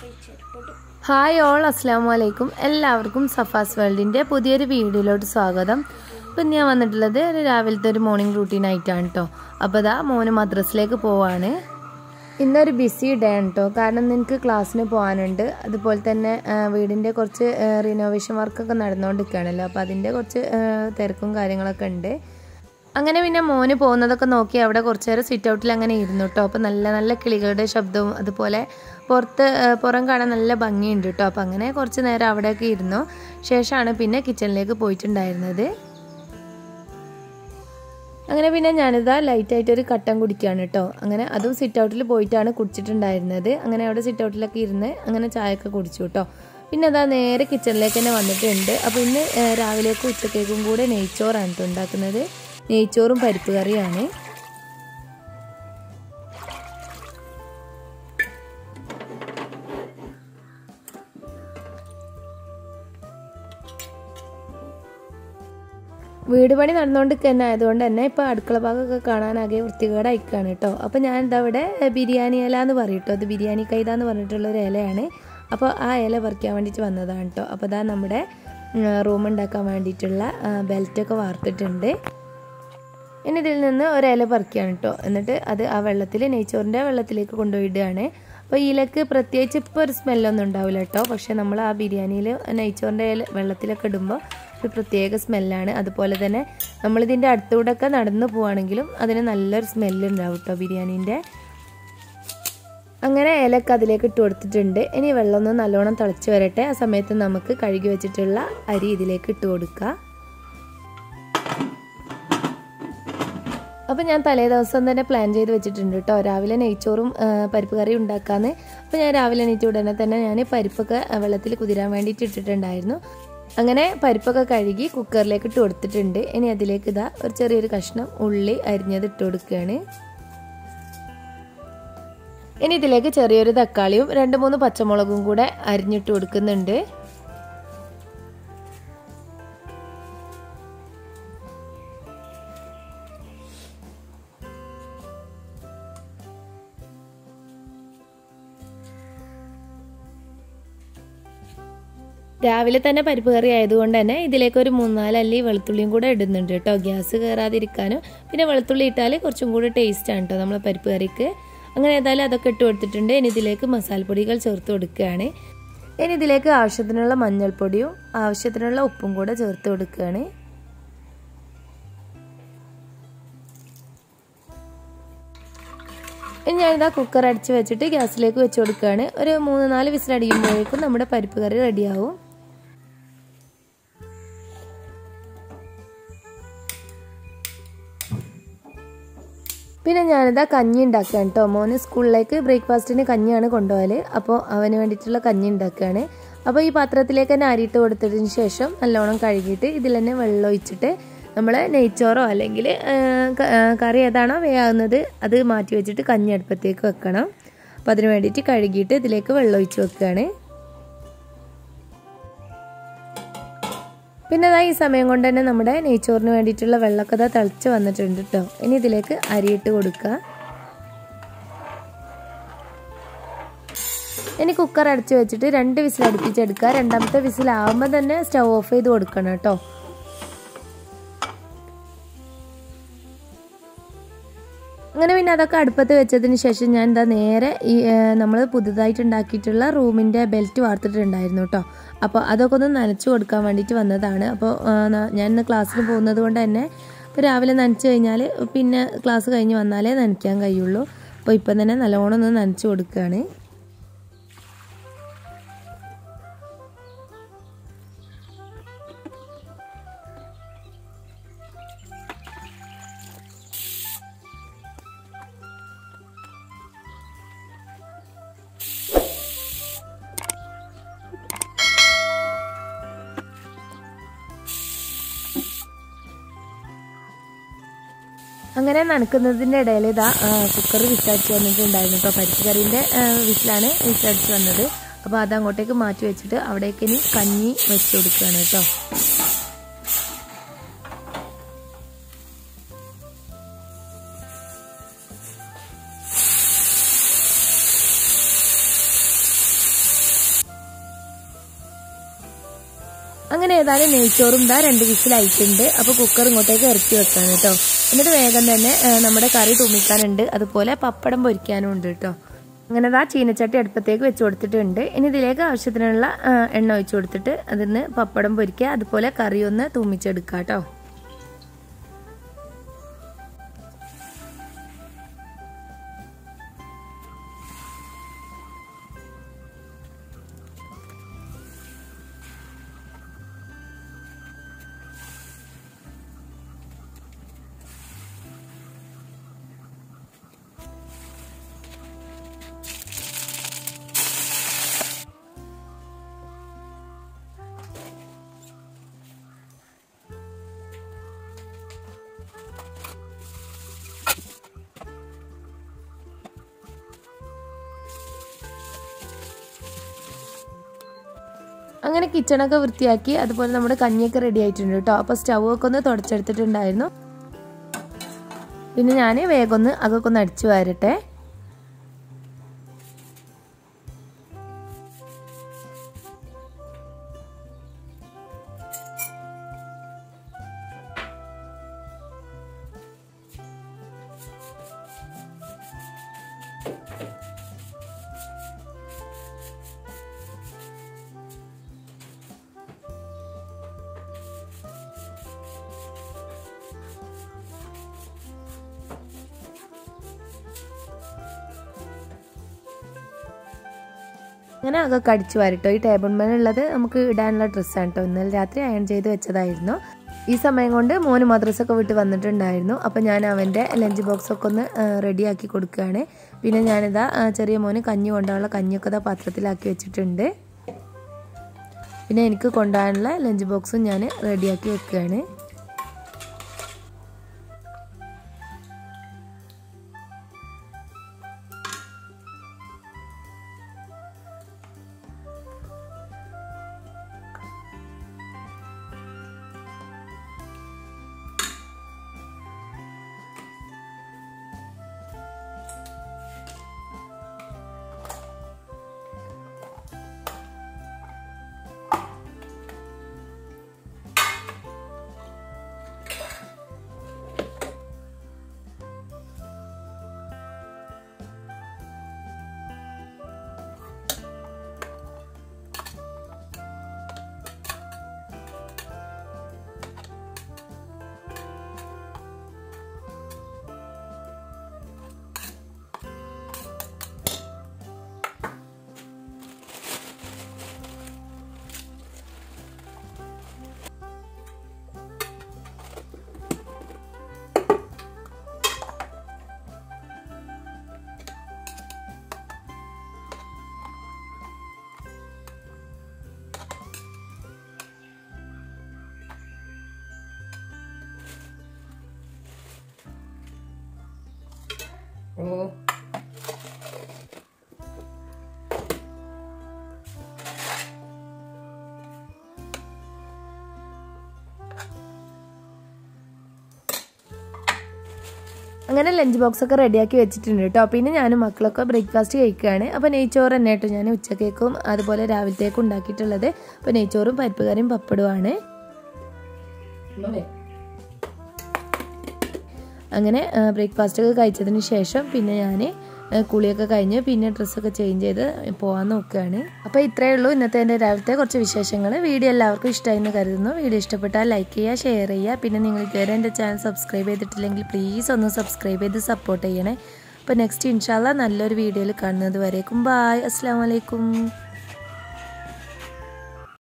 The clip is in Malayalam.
ഹായ് ഓൾ അസ്സാം വലൈക്കും എല്ലാവർക്കും സഫാസ് വേൾഡിൻ്റെ പുതിയൊരു വീഡിയോയിലോട്ട് സ്വാഗതം ഇപ്പം ഞാൻ വന്നിട്ടുള്ളത് ഒരു രാവിലത്തെ ഒരു മോർണിംഗ് റൂട്ടീൻ ആയിട്ടാണ് കേട്ടോ അപ്പോൾ ഇതാ മോന് മദ്രസിലേക്ക് പോവാണ് ഇന്നൊരു ബിസി ഡേ ആണ് കേട്ടോ കാരണം നിനക്ക് ക്ലാസ്സിന് പോകാനുണ്ട് അതുപോലെ തന്നെ ആ, വീടിൻ്റെ കുറച്ച് റിനോവേഷൻ വർക്കൊക്കെ നടന്നുകൊണ്ടിരിക്കുകയാണല്ലോ അപ്പോൾ അതിൻ്റെ കുറച്ച് ആ, തിരക്കും കാര്യങ്ങളൊക്കെ ഉണ്ട് അങ്ങനെ പിന്നെ മോന് പോകുന്നതൊക്കെ നോക്കി അവിടെ കുറച്ച് നേരം സിറ്റ് ഔട്ടിൽ അങ്ങനെ ഇരുന്നു കേട്ടോ അപ്പോൾ നല്ല നല്ല കിളികളുടെ ശബ്ദവും അതുപോലെ പുറത്ത് ആ, പുറം കാണാൻ നല്ല ഭംഗിയുണ്ട് കേട്ടോ അപ്പോൾ അങ്ങനെ കുറച്ച് നേരം അവിടെയൊക്കെ ഇരുന്നു ശേഷമാണ് പിന്നെ കിച്ചണിലേക്ക് പോയിട്ടുണ്ടായിരുന്നത് അങ്ങനെ പിന്നെ ഞാനിതാ ലൈറ്റായിട്ട് ഒരു കട്ടൻ കുടിക്കുകയാണ് കേട്ടോ അങ്ങനെ അതും സിറ്റ് ഔട്ടിൽ പോയിട്ടാണ് കുടിച്ചിട്ടുണ്ടായിരുന്നത് അങ്ങനെ അവിടെ സിറ്റ് ഔട്ടിലൊക്കെ ഇരുന്ന് അങ്ങനെ ചായയൊക്കെ കുടിച്ചു കേട്ടോ പിന്നെ അതാ നേരെ കിച്ചണിലേക്ക് തന്നെ വന്നിട്ടുണ്ട് അപ്പോൾ ഇന്ന് ഏ, രാവിലേക്കും ഉച്ചക്കേക്കും കൂടെ നെയ്ച്ചോറാണ് കേട്ടോ ഉണ്ടാക്കുന്നത് നെയ്ച്ചോറും പരിപ്പ് കറിയാണ് വീട് പണി നടന്നുകൊണ്ട് തന്നെ ആയതുകൊണ്ട് തന്നെ ഇപ്പോൾ അടുക്കള ഭാഗമൊക്കെ കാണാനാകെ വൃത്തികേടായിക്കാണ് കേട്ടോ അപ്പോൾ ഞാൻ എന്താ ഇവിടെ ബിരിയാണി ഇല എന്ന് പറയും കേട്ടോ അത് ബിരിയാണി കൈത എന്ന് പറഞ്ഞിട്ടുള്ള ഒരു ഇലയാണ് അപ്പോൾ ആ ഇല പറിക്കാൻ വേണ്ടിയിട്ട് വന്നതാണ് കേട്ടോ അപ്പോൾ അതാ നമ്മുടെ റൂം ഉണ്ടാക്കാൻ വേണ്ടിയിട്ടുള്ള ബെൽറ്റൊക്കെ വാർത്തിട്ടുണ്ട് ഇനി ഇതിൽ നിന്ന് ഒരു ഇല പറിക്കുകയാണ് കേട്ടോ എന്നിട്ട് അത് ആ വെള്ളത്തിൽ നെയ്ച്ചോറിൻ്റെ വെള്ളത്തിലേക്ക് കൊണ്ടുപോയിടുകയാണ് അപ്പോൾ ഈ ഇലക്ക് പ്രത്യേകിച്ച് ഇപ്പോൾ ഒരു സ്മെല്ലൊന്നും ഉണ്ടാവില്ല കേട്ടോ പക്ഷേ നമ്മൾ ആ ബിരിയാണിയിൽ നെയ്ച്ചോറിൻ്റെ ഇല വെള്ളത്തിലൊക്കെ ഇടുമ്പോൾ ഒരു പ്രത്യേക സ്മെല്ലാണ് അതുപോലെ തന്നെ നമ്മളിതിൻ്റെ അടുത്തൂടെയൊക്കെ നടന്നു പോവുകയാണെങ്കിലും അതിന് നല്ലൊരു സ്മെല്ല് ഉണ്ടാവും കേട്ടോ ബിരിയാണീൻ്റെ അങ്ങനെ ഇലക്ക് അതിലേക്ക് ഇട്ട് കൊടുത്തിട്ടുണ്ട് ഇനി വെള്ളം ഒന്ന് നല്ലോണം തിളച്ച് വരട്ടെ ആ സമയത്ത് നമുക്ക് കഴുകി വെച്ചിട്ടുള്ള അരി ഇതിലേക്ക് ഇട്ട് കൊടുക്കുക അപ്പോൾ ഞാൻ തലേ ദിവസം തന്നെ പ്ലാൻ ചെയ്ത് വെച്ചിട്ടുണ്ട് കേട്ടോ രാവിലെ നെയ്ച്ചോറും ആ, പരിപ്പ് കറി ഉണ്ടാക്കാന്ന് അപ്പോൾ ഞാൻ രാവിലെ എണീറ്റ് ഉടനെ തന്നെ ഞാൻ പരിപ്പൊക്കെ ആ, വെള്ളത്തിൽ കുതിരാൻ വേണ്ടിയിട്ട് ഇട്ടിട്ടുണ്ടായിരുന്നു അങ്ങനെ പരിപ്പൊക്കെ കഴുകി കുക്കറിലേക്ക് ഇട്ട് കൊടുത്തിട്ടുണ്ട് ഇനി അതിലേക്ക് ഇതാ ഒരു ചെറിയൊരു കഷ്ണം ഉള്ളി അരിഞ്ഞത് ഇട്ട് കൊടുക്കുകയാണ് ഇനി ഇതിലേക്ക് ചെറിയൊരു തക്കാളിയും രണ്ട് മൂന്ന് പച്ചമുളകും കൂടെ അരിഞ്ഞിട്ട് കൊടുക്കുന്നുണ്ട് രാവിലെ തന്നെ പരിപ്പ് കറി ആയതുകൊണ്ട് തന്നെ ഇതിലേക്ക് ഒരു മൂന്നാല് അല്ലി വെളുത്തുള്ളിയും കൂടെ ഇടുന്നുണ്ട് കേട്ടോ ഗ്യാസ് കയറാതിരിക്കാനും പിന്നെ വെളുത്തുള്ളി ഇട്ടാൽ കുറച്ചും കൂടി ടേസ്റ്റാണ് കേട്ടോ നമ്മളെ പരിപ്പ് കറിക്ക് അങ്ങനെ ഏതായാലും അതൊക്കെ ഇട്ട് കൊടുത്തിട്ടുണ്ട് ഇനി ഇതിലേക്ക് മസാലപ്പൊടികൾ ചേർത്ത് കൊടുക്കുകയാണ് ഇനി ഇതിലേക്ക് ആവശ്യത്തിനുള്ള മഞ്ഞൾപ്പൊടിയും ആവശ്യത്തിനുള്ള ഉപ്പും കൂടെ ചേർത്ത് കൊടുക്കുകയാണ് ഇനി ഞാനിതാ കുക്കർ അടിച്ച് വെച്ചിട്ട് ഗ്യാസിലേക്ക് വെച്ച് കൊടുക്കുകയാണ് ഒരു മൂന്ന് നാല് വിസിലടിയുമ്പോഴേക്കും നമ്മുടെ പരിപ്പ് കറി റെഡിയാവും പിന്നെ ഞാനിതാ കഞ്ഞി ഉണ്ടാക്കുകയാണ് കേട്ടോ മോന് സ്കൂളിലേക്ക് ബ്രേക്ക്ഫാസ്റ്റിന് കഞ്ഞിയാണ് കൊണ്ടുപോകല് അപ്പോൾ അവന് വേണ്ടിയിട്ടുള്ള കഞ്ഞി ഉണ്ടാക്കുകയാണ് അപ്പോൾ ഈ പാത്രത്തിലേക്ക് തന്നെ അരിയിട്ട് കൊടുത്തതിന് ശേഷം നല്ലോണം കഴുകിയിട്ട് ഇതിൽ തന്നെ വെള്ളം ഒഴിച്ചിട്ട് നമ്മൾ നെയ്ച്ചോറോ അല്ലെങ്കിൽ കറി ഏതാണോ വേയാകുന്നത് അത് മാറ്റി വെച്ചിട്ട് കഞ്ഞി അടുപ്പത്തേക്ക് വെക്കണം അപ്പോൾ അതിന് വേണ്ടിയിട്ട് കഴുകിയിട്ട് ഇതിലേക്ക് വെള്ളം ഒഴിച്ച് വെക്കുകയാണ് പിന്നെ അതാ ഈ സമയം കൊണ്ട് തന്നെ നമ്മുടെ നെയ്ച്ചോറിന് വേണ്ടിയിട്ടുള്ള വെള്ളമൊക്കെ അതാ തിളച്ച് വന്നിട്ടുണ്ട് കേട്ടോ ഇനി ഇതിലേക്ക് അരിയിട്ട് കൊടുക്കുക ഇനി കുക്കർ അടച്ചു വെച്ചിട്ട് രണ്ട് വിസിൽ അടുപ്പിച്ചെടുക്കുക രണ്ടാമത്തെ വിസിലാവുമ്പോൾ തന്നെ സ്റ്റൗ ഓഫ് ചെയ്ത് കൊടുക്കണം കേട്ടോ അങ്ങനെ പിന്നെ അതൊക്കെ അടുപ്പത്ത് വെച്ചതിന് ശേഷം ഞാൻ എന്താ നേരെ ഈ നമ്മൾ പുതുതായിട്ട് ഉണ്ടാക്കിയിട്ടുള്ള റൂമിൻ്റെ ബെൽറ്റ് വാർത്തിട്ടുണ്ടായിരുന്നു കേട്ടോ അപ്പോൾ അതൊക്കെ ഒന്ന് നനച്ചു കൊടുക്കാൻ വേണ്ടിയിട്ട് വന്നതാണ് അപ്പോൾ ആ, ന- ഞാൻ ഇന്ന് ക്ലാസ്സിന് പോകുന്നത് കൊണ്ട് തന്നെ ഇപ്പോൾ രാവിലെ നനച്ച് കഴിഞ്ഞാൽ പിന്നെ ക്ലാസ് കഴിഞ്ഞ് വന്നാലേ നനയ്ക്കാൻ കഴിയുള്ളൂ അപ്പോൾ ഇപ്പം തന്നെ നല്ലോണം ഒന്ന് നനച്ചു കൊടുക്കുകയാണ് അങ്ങനെ നനക്കുന്നതിൻ്റെ ഇടയിൽ ഇതാ കുക്കർ വിസടിച്ച് വന്നിട്ടുണ്ടായിരുന്നു കേട്ടോ പരിപ്പ് കറീൻ്റെ വിസിലാണ് വിസടിച്ച് വന്നത് അപ്പോൾ അത് അങ്ങോട്ടേക്ക് മാറ്റി വെച്ചിട്ട് അവിടേക്ക് ഇനി കഞ്ഞി വെച്ച് കൊടുക്കുകയാണ് കേട്ടോ അങ്ങനെ ഏതായാലും നെയ്ച്ചോറും ഇതാ രണ്ട് വിസിലായിട്ടുണ്ട് അപ്പോൾ കുക്കർ ഇങ്ങോട്ടേക്ക് ഇറക്കി വെക്കാൻ കേട്ടോ എന്നിട്ട് വേഗം തന്നെ ആ, നമ്മുടെ കറി തുമ്മിക്കാനുണ്ട് അതുപോലെ പപ്പടം പൊരിക്കാനും ഉണ്ട് കേട്ടോ അങ്ങനെ ദാ ചീനച്ചട്ടി അടുപ്പത്തേക്ക് വെച്ച് കൊടുത്തിട്ടുണ്ട് ഇനി ഇതിലേക്ക് ആവശ്യത്തിനുള്ള ആ, എണ്ണ ഒഴിച്ച് കൊടുത്തിട്ട് അതിന് പപ്പടം പൊരിക്കുക അതുപോലെ കറി ഒന്ന് തൂമിച്ചെടുക്കുക കേട്ടോ അങ്ങനെ കിച്ചണൊക്കെ വൃത്തിയാക്കി അതുപോലെ നമ്മുടെ കഞ്ഞിയൊക്കെ റെഡി ആയിട്ടുണ്ട് കേട്ടോ അപ്പോൾ സ്റ്റവ് ഒക്കെ ഒന്ന് തുടച്ചെടുത്തിട്ടുണ്ടായിരുന്നു പിന്നെ ഞാൻ വേഗം ഒന്ന് അതൊക്കെ ഒന്ന് അടിച്ചു വാരട്ടെ അങ്ങനെ അതൊക്കെ അടിച്ചു വാരിട്ടോ ഈ ടേബിൾ മേലുള്ളത് നമുക്ക് ഇടാനുള്ള ഡ്രസ്സാണ് കേട്ടോ ഇന്നലെ രാത്രി അയൺ ചെയ്ത് വെച്ചതായിരുന്നു ഈ സമയം കൊണ്ട് മോന് മദ്രസൊക്കെ വിട്ട് വന്നിട്ടുണ്ടായിരുന്നു അപ്പം ഞാൻ അവൻ്റെ ലഞ്ച് ബോക്സൊക്കെ ഒന്ന് റെഡിയാക്കി കൊടുക്കുകയാണ് പിന്നെ ഞാനിതാ ആ, ചെറിയ മോന് കഞ്ഞി കൊണ്ടുപോകാനുള്ള കഞ്ഞിയൊക്കെ ഇതാ പാത്രത്തിലാക്കി വെച്ചിട്ടുണ്ട് പിന്നെ എനിക്ക് കൊണ്ടുപോകാനുള്ള ലഞ്ച് ബോക്സും ഞാൻ റെഡിയാക്കി വെക്കുകയാണ് ഓ അങ്ങനെ ലഞ്ച് ബോക്സ് ഒക്കെ റെഡിയാക്കി വെച്ചിട്ടുണ്ട് കേട്ടോ പിന്നെ ഞാനും മക്കളൊക്കെ ബ്രേക്ക്ഫാസ്റ്റ് കഴിക്കുകയാണ് അപ്പോൾ നെയ്ച്ചോറ് തന്നെ കേട്ടോ ഞാൻ ഉച്ചക്കേക്കും അതുപോലെ രാവിലത്തേക്കും ഉണ്ടാക്കിയിട്ടുള്ളത് അപ്പോൾ നെയ്ച്ചോറും പരിപ്പ് കറിയും പപ്പടവുമാണ് മമ്മേ അങ്ങനെ ബ്രേക്ക്ഫാസ്റ്റ് ഒക്കെ കഴിച്ചതിന് ശേഷം പിന്നെ ഞാൻ കുളിയൊക്കെ കഴിഞ്ഞ് പിന്നെ ഡ്രസ്സൊക്കെ ചേഞ്ച് ചെയ്ത് പോകാൻ നോക്കുകയാണ് അപ്പോൾ ഇത്രയേ ഉള്ളൂ ഇന്നത്തെ എൻ്റെ രാവിലത്തെ കുറച്ച് വിശേഷങ്ങൾ വീഡിയോ എല്ലാവർക്കും ഇഷ്ടമായി എന്ന് കരുതുന്നു വീഡിയോ ഇഷ്ടപ്പെട്ടാൽ ലൈക്ക് ചെയ്യുക ഷെയർ ചെയ്യുക പിന്നെ നിങ്ങൾ ഇതുവരെ എൻ്റെ ചാനൽ സബ്സ്ക്രൈബ് ചെയ്തിട്ടില്ലെങ്കിൽ പ്ലീസ് ഒന്ന് സബ്സ്ക്രൈബ് ചെയ്ത് സപ്പോർട്ട് ചെയ്യണേ അപ്പോൾ നെക്സ്റ്റ് ഇൻഷാല്ല നല്ലൊരു വീഡിയോയിൽ കാണുന്നത് വരേക്കും ബായ് അസ്സാം വലൈക്കും